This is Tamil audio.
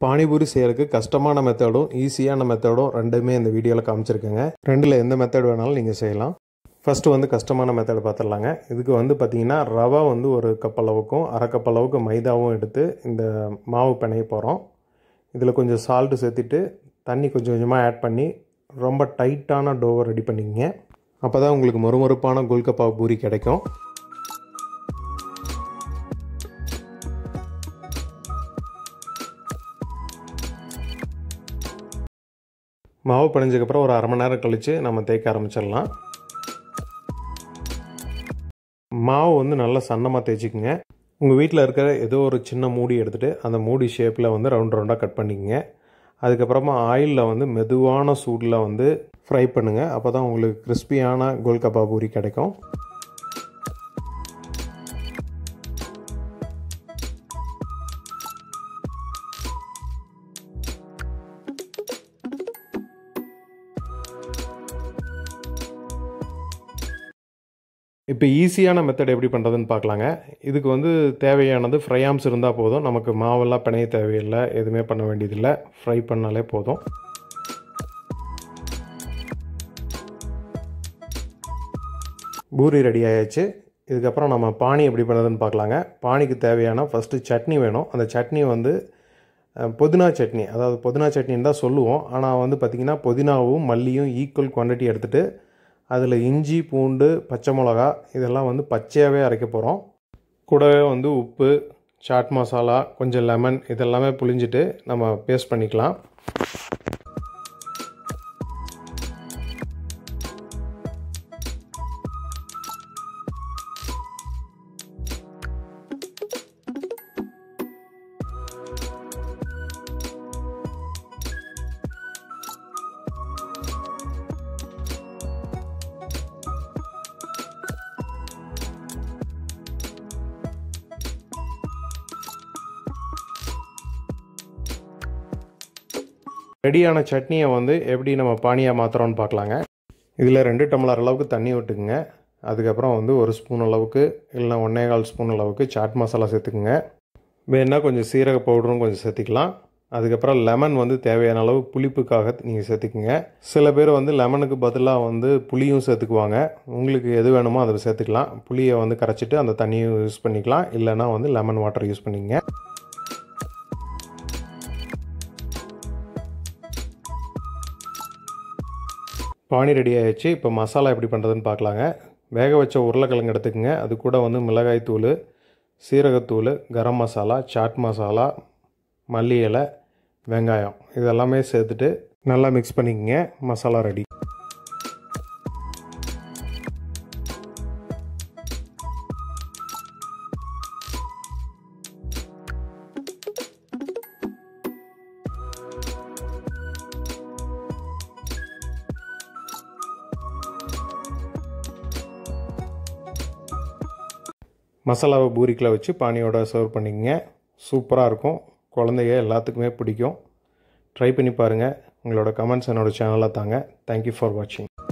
பானிபூரி செய்யறதுக்கு கஷ்டமான மெத்தடும் ஈஸியான மெத்தடும் ரெண்டுமே இந்த வீடியோவில் காமிச்சிருக்கேங்க ரெண்டில் எந்த மெத்தட் வேணாலும் நீங்கள் செய்யலாம் ஃபஸ்ட்டு வந்து கஷ்டமான மெத்தட் பார்த்துடலாங்க இதுக்கு வந்து பார்த்தீங்கன்னா ரவை வந்து ஒரு கப் அளவுக்கும் அரை கப் அளவுக்கு மைதாவும் எடுத்து இந்த மாவு பிணைய போகிறோம் இதில் கொஞ்சம் சால்ட்டு சேர்த்துட்டு தண்ணி கொஞ்சம் கொஞ்சமாக ஆட் பண்ணி ரொம்ப டைட்டான டோவை ரெடி பண்ணிக்கங்க அப்போ தான் உங்களுக்கு மொறுமொறுப்பான கோல்கப்பா பூரி கிடைக்கும் மாவு பிணைஞ்சதுக்கப்புறம் ஒரு அரை மணி நேரம் கழித்து நம்ம தேய்க்க ஆரம்பிச்சிடலாம் மாவு வந்து நல்லா சன்னமாக தேய்ச்சிக்கங்க உங்கள் வீட்டில் இருக்கிற ஏதோ ஒரு சின்ன மூடி எடுத்துகிட்டு அந்த மூடி ஷேப்பில் வந்து ரவுண்ட் ரவுண்டாக கட் பண்ணிக்கங்க அதுக்கப்புறமா ஆயிலில் வந்து மெதுவான சூடில் வந்து ஃப்ரை பண்ணுங்கள் அப்போ தான் உங்களுக்கு கிறிஸ்பியான கோல்கப்பா பூரி கிடைக்கும் இப்போ ஈஸியான மெத்தட் எப்படி பண்ணுறதுன்னு பார்க்கலாங்க இதுக்கு வந்து தேவையானது ஃப்ரை ஆம்ஸ் இருந்தால் போதும் நமக்கு மாவெல்லாம் பிணைய தேவையில்லை எதுவுமே பண்ண வேண்டியதில்லை ஃப்ரை பண்ணாலே போதும் பூரி ரெடி ஆயாச்சு இதுக்கப்புறம் நம்ம பானி எப்படி பண்ணுறதுன்னு பார்க்கலாங்க பானிக்கு தேவையான ஃபஸ்ட்டு சட்னி வேணும் அந்த சட்னி வந்து புதினா சட்னி அதாவது புதினா சட்னின்னு தான் சொல்லுவோம் ஆனால் வந்து பார்த்திங்கன்னா புதினாவும் மல்லியும் ஈக்குவல் குவான்டிட்டி எடுத்துகிட்டு அதில் இஞ்சி பூண்டு பச்சை மிளகா இதெல்லாம் வந்து பச்சையாகவே அரைக்க போகிறோம் கூடவே வந்து உப்பு சாட் மசாலா கொஞ்சம் லெமன் இதெல்லாமே புளிஞ்சிட்டு நம்ம பேஸ்ட் பண்ணிக்கலாம் ரெடியான சட்னியை வந்து எப்படி நம்ம பானியாக மாற்றுறோன்னு பார்க்கலாங்க இதில் ரெண்டு டம்ளர் அளவுக்கு தண்ணி விட்டுக்குங்க அதுக்கப்புறம் வந்து ஒரு ஸ்பூன் அளவுக்கு இல்லைனா ஒன்றே கால் ஸ்பூன் அளவுக்கு சாட் மசாலா சேர்த்துக்குங்க வேணா கொஞ்சம் சீரக பவுடரும் கொஞ்சம் சேர்த்துக்கலாம் அதுக்கப்புறம் லெமன் வந்து தேவையான அளவு புளிப்புக்காக நீங்கள் சேர்த்துக்குங்க சில பேர் வந்து லெமனுக்கு பதிலாக வந்து புளியும் சேர்த்துக்குவாங்க உங்களுக்கு எது வேணுமோ அதை சேர்த்துக்கலாம் புளியை வந்து கரைச்சிட்டு அந்த தண்ணியும் யூஸ் பண்ணிக்கலாம் இல்லைனா வந்து லெமன் வாட்டர் யூஸ் பண்ணிங்க பானி ரெடி ஆயிடுச்சு இப்போ மசாலா எப்படி பண்ணுறதுன்னு பார்க்கலாங்க வேக வச்ச உருளைக்கிழங்கு எடுத்துக்கோங்க அது கூட வந்து மிளகாய் தூள் சீரகத்தூள் கரம் மசாலா சாட் மசாலா மல்லி இலை வெங்காயம் இதெல்லாமே சேர்த்துட்டு நல்லா மிக்ஸ் பண்ணிக்கங்க மசாலா ரெடி மசாலாவை பூரிக்கில் வச்சு பானியோட சர்வ் பண்ணிக்கங்க சூப்பராக இருக்கும் குழந்தைங்க எல்லாத்துக்குமே பிடிக்கும் ட்ரை பண்ணி பாருங்கள் உங்களோட கமெண்ட்ஸ் என்னோடய சேனலில் தாங்க தேங்க்யூ ஃபார் வாட்சிங்